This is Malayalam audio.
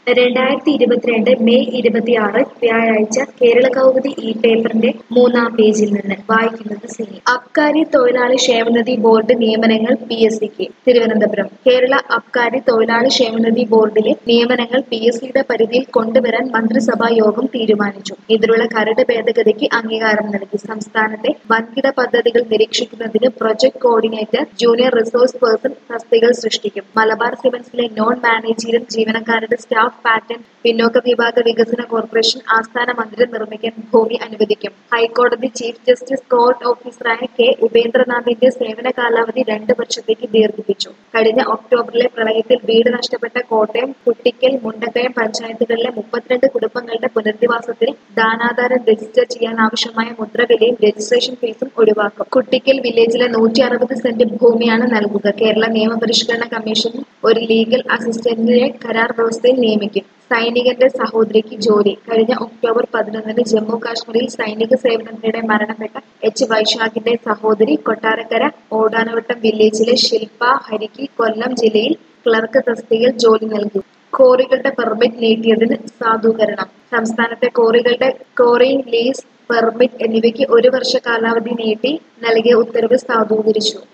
രണ്ടായിരത്തി ഇരുപത്തിരണ്ട് മെയ് ഇരുപത്തിയാറ് വ്യാഴാഴ്ച കേരള കൗമുദി ഈ പേപ്പറിന്റെ മൂന്നാം പേജിൽ നിന്ന് വായിക്കുന്നത് സിനി അബ്കാരി തൊഴിലാളി ക്ഷേമനിധി ബോർഡ് നിയമനങ്ങൾ പി എസ് സിക്ക് തിരുവനന്തപുരം കേരള അബ്കാരി തൊഴിലാളി ക്ഷേമനിധി ബോർഡിലെ നിയമനങ്ങൾ പി എസ് സിയുടെ പരിധിയിൽ കൊണ്ടുവരാൻ മന്ത്രിസഭാ യോഗം തീരുമാനിച്ചു ഇതിനുള്ള കരട് ഭേദഗതിക്ക് അംഗീകാരം നൽകി സംസ്ഥാനത്തെ വൻകിട പദ്ധതികൾ നിരീക്ഷിക്കുന്നതിന് project coordinator junior resource person തസ്തികകൾ സൃഷ്ടിക്കും മലബാർ സിമന്റ്സിലെ നോൺ മാനേജീരിയൽ ജീവനക്കാരുടെ സ്റ്റാഫ് പാറ്റേൺ പിന്നോക്ക വിഭാഗ വികസന കോർപ്പറേഷൻ ആസ്ഥാന മന്ദിരം നിർമ്മിക്കാൻ ഭൂമി അനുവദിക്കും ഹൈക്കോടതി ചീഫ് ജസ്റ്റിസ് കോർട്ട് ഓഫീസറായ കെ ഉപേന്ദ്രനാഥിന്റെ സേവന കാലാവധി രണ്ട് വർഷത്തേക്ക് ദീർഘിപ്പിച്ചു കഴിഞ്ഞ ഒക്ടോബറിലെ പ്രളയത്തിൽ വീട് നഷ്ടപ്പെട്ട കോട്ടയം കുട്ടിക്കൽ മുണ്ടക്കയം പഞ്ചായത്തുകളിലെ മുപ്പത്തിരണ്ട് കുടുംബങ്ങളുടെ പുനരധിവാസത്തിന് ദാനാധാരം രജിസ്റ്റർ ചെയ്യാൻ ആവശ്യമായ മുദ്രവിലയും രജിസ്ട്രേഷൻ ഫീസും ഒഴിവാക്കും കുട്ടിക്കൽ വില്ലേജിലെ നൂറ്റി അറുപത് സെന്റ് ഭൂമിയാണ് നൽകുക കേരള നിയമപരിഷ്കരണ കമ്മീഷൻ ഒരു ലീഗൽ അസിസ്റ്റന്റിനെ കരാർ വ്യവസ്ഥയിൽ നിയമിക്കും സൈനികന്റെ സഹോദരിക്ക് ജോലി കഴിഞ്ഞ ഒക്ടോബർ പതിനൊന്നിന് ജമ്മു കാശ്മീരിൽ സൈനിക സേവനത്തിനിടെ മരണപ്പെട്ട എച്ച് വൈശാഖിന്റെ സഹോദരി കൊട്ടാരക്കര ഓടാനവട്ടം വില്ലേജിലെ ശില്പ ഹരിക്ക് കൊല്ലം ജില്ലയിൽ ക്ലർക്ക് തസ്തികയിൽ ജോലി നൽകി കോറികളുടെ പെർമിറ്റ് നീട്ടിയതിന് സാധൂകരണം സംസ്ഥാനത്തെ കോറികളുടെ കോറിംഗ് ലീസ് പെർമിറ്റ് എന്നിവയ്ക്ക് ഒരു വർഷ കാലാവധി നീട്ടി നൽകിയ ഉത്തരവ് സാധൂകരിച്ചു